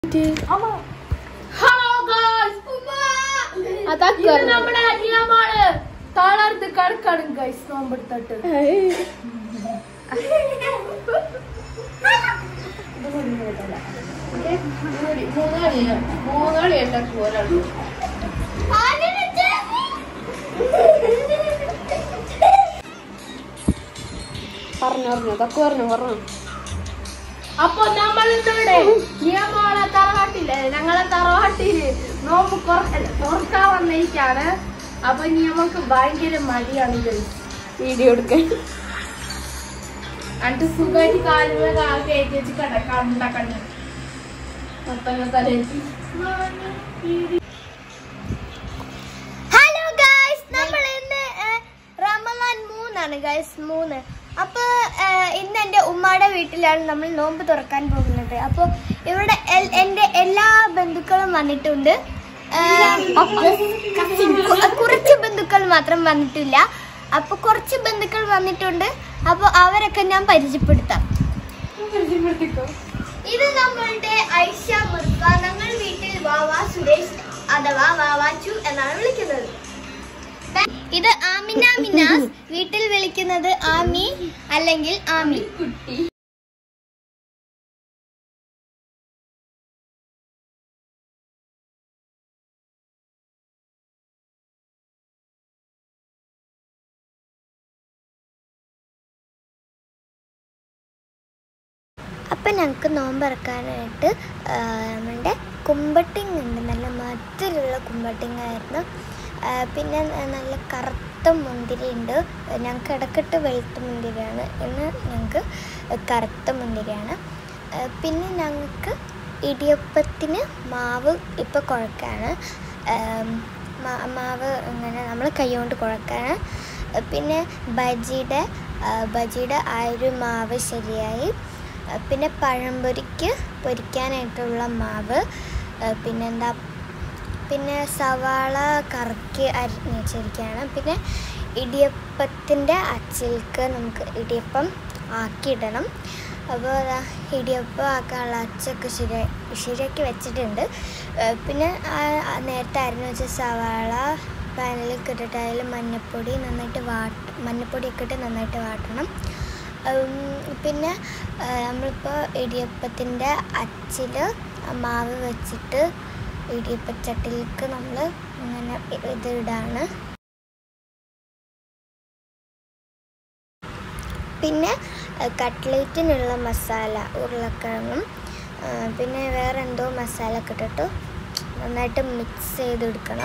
hello guys അതൊക്കെ ഇത് നമ്മുടെ അനിയമാണ് തളർന്ന് കിടക്കാണ് ഗൈസ് നോമ്പെടുത്തിട്ട് മൂന്നാളി മൂന്നാളി ഉണ്ടാക്കി ഒരാൾ പറഞ്ഞു പറഞ്ഞു അതൊക്കെ പറഞ്ഞു പറഞ്ഞു അപ്പൊ നമ്മൾ ഇന്നിവിടെ നിയമോളെ തറവാട്ടില്ലേ ഞങ്ങളെ തറവാട്ടില് നോമ്പ് കുറ- തുറക്കാൻ വന്നിരിക്കാണ് അപ്പൊ നിയമക്ക് ഭയങ്കര മടിയാണ് ഗൈസ് വീഡിയോ എടുക്കാൻ എന്നിട്ട് സുഖമായിട്ട് കാലുമേ കയറ്റി വെച്ച് കണ്ട കണ്ട മൊത്തം തലേറ്റി ഹലോ ഗൈസ് നമ്മൾ ഇന്ന് റമലാൻ മൂന്നാണ് ഗൈസ് മൂന്ന് അപ്പൊ ഏഹ്, ഇന്ന് എന്റെ ഉമ്മയുടെ വീട്ടിലാണ് നമ്മൾ നോമ്പ് തുറക്കാൻ പോകുന്നത് അപ്പൊ ഇവിടെ എൽ- എന്റെ എല്ലാ ബന്ധുക്കളും വന്നിട്ടുണ്ട് ഏഹ്, കു- കുറച്ച് ബന്ധുക്കൾ മാത്രം വന്നിട്ടില്ല അപ്പൊ കുറച്ച് ബന്ധുക്കൾ വന്നിട്ടുണ്ട് അപ്പൊ അവരൊക്കെ ഞാൻ പരിചയപ്പെടുത്താം ഇത് നമ്മളുടെ ഐഷ മുർഫ ഞങ്ങൾ വീട്ടിൽ വാവ സുരേഷ് അഥവാ വാവാച്ചു എന്നാണ് വിളിക്കുന്നത് ഇത് ആമിന മിനാസ് വീട്ടിൽ വിളിക്കുന്നത് ആമി അല്ലെങ്കിൽ ആമി അപ്പം ഞങ്ങൾക്ക് നോമ്പിറക്കാനായിട്ട് നമ്മളുടെ കുമ്പട്ടിങ് ഉണ്ട് നല്ല മധുരമുള്ള കുമ്പട്ടിങ് ആയിരുന്നു ആ, പിന്നെ ന- നല്ല കറുത്ത മുന്തിരി ഉണ്ട് ഞങ്ങൾക്ക് ഇടക്കിട്ട് വെളുത്ത മുന്തിരിയാണ് ഇന്ന് ഞങ്ങൾക്ക് കറുത്ത മുന്തിരിയാണ് ആ, പിന്നെ ഞങ്ങൾക്ക് ഇടിയപ്പത്തിന് മാവ് ഇപ്പോൾ കുഴക്കാണ് ആം, മാ- മാവ് ഇങ്ങനെ നമ്മൾ കൈകൊണ്ട് കുഴക്കാണ് പിന്നെ ബജിയുടെ ആ, ബജിയുടെ ആ ഒരു മാവ് ശരിയായി ആ, പിന്നെ പഴംപൊരിക്ക് പൊരിക്കാനായിട്ടുള്ള മാവ് ആ, പിന്നെന്താ പിന്നെ സവാള കറക്കി അരിഞ്ഞ് വെച്ചിരിക്കുകയാണ് പിന്നെ ഇടിയപ്പത്തിൻ്റെ അച്ചിൽക്ക് നമുക്ക് ഇടിയപ്പം ആക്കിയിടണം അപ്പോൾ ദാ ഇടിയപ്പം ആക്കാനുള്ള അച്ചൊക്കെ ശരിയായി ശരിയാക്കി വെച്ചിട്ടുണ്ട് ഏഹ് പിന്നെ ആ- ആ നേരത്തെ അരിഞ്ഞ് വെച്ച സവാള പാനിൽ ഇട്ടിട്ട് അതിൽ മഞ്ഞൾപ്പൊടി നന്നായിട്ട് വാട്ട് മഞ്ഞൾപ്പൊടിയൊക്കെ ഇട്ട് നന്നായിട്ട് വാട്ടണം ഉം, പിന്നെ ഏഹ് നമ്മളിപ്പോൾ ഇടിയപ്പത്തിൻ്റെ അച്ചിൽ മാവ് വെച്ചിട്ട് ഇടിയപ്പച്ചട്ടിലേക്ക് നമ്മൾ ഇങ്ങനെ ഇത് ഇടാണ് പിന്നെ ഏഹ് കട്ട്ലേറ്റിനുള്ള മസാല ഉരുളക്കിഴങ്ങും ഏഹ് പിന്നെ വേറെ എന്തോ മസാല ഒക്കെ ഇട്ടിട്ട് നന്നായിട്ട് മിക്സ് ചെയ്തെടുക്കണം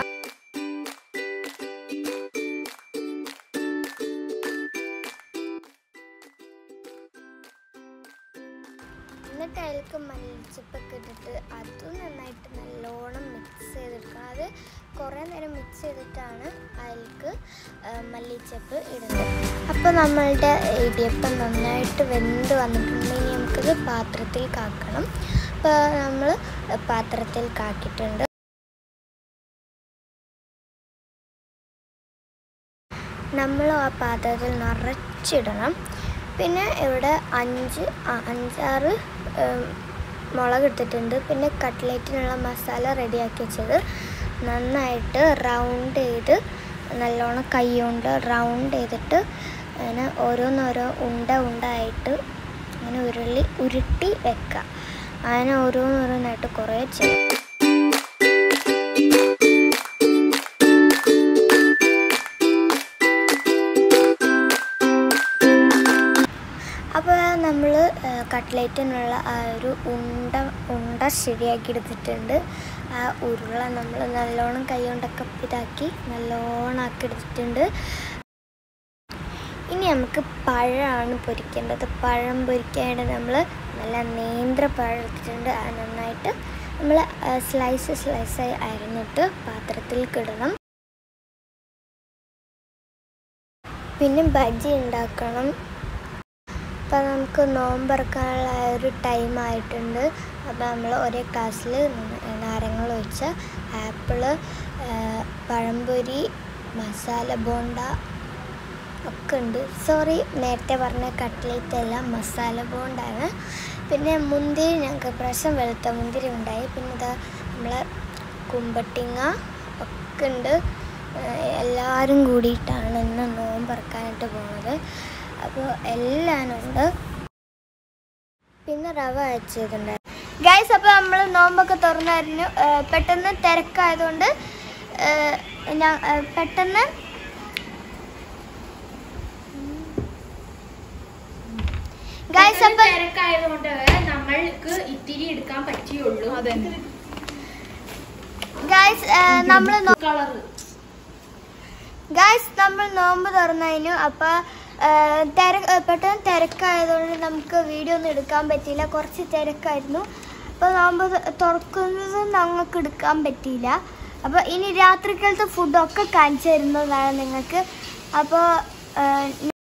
എന്നിട്ട് അതിലേക്ക് മല്ലിച്ചപ്പൊക്കെ ഇട്ടിട്ട് അതും നന്നായിട്ട് നല്ലോണം മിക്സ് ചെയ്തെടുക്കണം അത് കുറേ നേരം മിക്സ് ചെയ്തിട്ടാണ് അതിലേക്ക് മല്ലിച്ചപ്പ് ഇടുന്നത് അപ്പോൾ നമ്മളുടെ ഇടിയപ്പം നന്നായിട്ട് വെന്ത് വന്നിട്ടുണ്ടെങ്കിൽ നമുക്കിത് പാത്രത്തിൽ കാക്കണം അപ്പോൾ നമ്മൾ പാത്രത്തിൽ കാക്കിയിട്ടുണ്ട് നമ്മൾ ആ പാത്രത്തിൽ നിറച്ചിടണം പിന്നെ ഇവിടെ അഞ്ച് ആ, അഞ്ചാറ് ഉം, മുളക് എടുത്തിട്ടുണ്ട് പിന്നെ കട്ട്ലേറ്റിനുള്ള മസാല റെഡിയാക്കി വെച്ചത് നന്നായിട്ട് റൗണ്ട് ചെയ്ത് നല്ലോണം കൈ കൊണ്ട് റൗണ്ട് ചെയ്തിട്ട് അങ്ങനെ ഓരോന്നോരോ ഉണ്ട ഉണ്ടായിട്ട് അങ്ങനെ ഉരുളി ഉരുട്ടി വെക്കുക അങ്ങനെ ഓരോന്നോരോന്നായിട്ട് കുറേ ചെയ്യും അപ്പോൾ നമ്മൾ കട്ട്ലേറ്റിനുള്ള ആ ഒരു ഉണ്ട ഉണ്ട ശരിയാക്കി എടുത്തിട്ടുണ്ട് ആ ഉരുള നമ്മൾ നല്ലോണം കൈ കൊണ്ടൊക്കെ ഇതാക്കി നല്ലോണം ആക്കി എടുത്തിട്ടുണ്ട് ഇനി നമുക്ക് പഴമാണ് പൊരിക്കേണ്ടത് പഴം പൊരിക്കാനായിട്ട് നമ്മൾ നല്ല നേന്ത്രപ്പഴം എടുത്തിട്ടുണ്ട് അത് നന്നായിട്ട് നമ്മൾ സ്ലൈസ് സ്ലൈസായി അരിഞ്ഞിട്ട് പാത്രത്തിലേക്ക് ഇടണം പിന്നെ ബജി ഉണ്ടാക്കണം അപ്പം നമുക്ക് നോമ്പറക്കാനുള്ള ആ ഒരു ടൈം ആയിട്ടുണ്ട് അപ്പോൾ നമ്മൾ ഒരേ ക്ലാസ്സിൽ നാരങ്ങൾ ഒഴിച്ച ആപ്പിള് പഴംപൊരി മസാല ബോണ്ട ഒക്കെ ഉണ്ട് സോറി നേരത്തെ പറഞ്ഞ കട്ട്ലേറ്റ് അല്ല മസാല ബോണ്ടാണ് പിന്നെ മുന്തിരി ഞങ്ങൾക്ക് പ്രാവശ്യം വെളുത്ത മുന്തിരി ഉണ്ടായി പിന്നെ ഇതാ നമ്മളെ കുമ്പട്ടിങ്ങ ഒക്കെ ഉണ്ട് ഏഹ് എല്ലാവരും കൂടിയിട്ടാണ് ഇന്ന് നോമ്പറക്കാനായിട്ട് പോകുന്നത് അപ്പോൾ എല്ലാവരും ഉണ്ട് പിന്നെ റവ അയച്ചതുണ്ട് ഗൈസ് അപ്പോൾ നമ്മൾ നോമ്പൊക്കെ തുറന്നായിരുന്നു ഏഹ് പെട്ടെന്ന് തിരക്കായതുകൊണ്ട് ഏഹ് ഞാൻ ഏഹ് പെട്ടെന്ന് ഗൈസ് പെട്ടെന്ന് അപ്പം തിരക്കായതുകൊണ്ട് നമ്മൾക്ക് ഇത്തിരി എടുക്കാൻ പറ്റിയുള്ളൂ ഗൈസ് നമ്മൾ കളറ് ഗൈസ് നമ്മൾ നോമ്പ് തുറന്നതിനു അപ്പോൾ തിര പെട്ടെന്ന് തിരക്കായതുകൊണ്ട് നമുക്ക് വീഡിയോ ഒന്നും എടുക്കാൻ പറ്റിയില്ല കുറച്ച് തിരക്കായിരുന്നു അപ്പോൾ നോമ്പ് തു- തുറക്കുന്നത് ഞങ്ങൾക്ക് എടുക്കാൻ പറ്റിയില്ല അപ്പോൾ ഇനി രാത്രിക്കാലത്തെ ഫുഡൊക്കെ കാണിച്ചു തരുന്നതാണ് നിങ്ങൾക്ക് അപ്പോൾ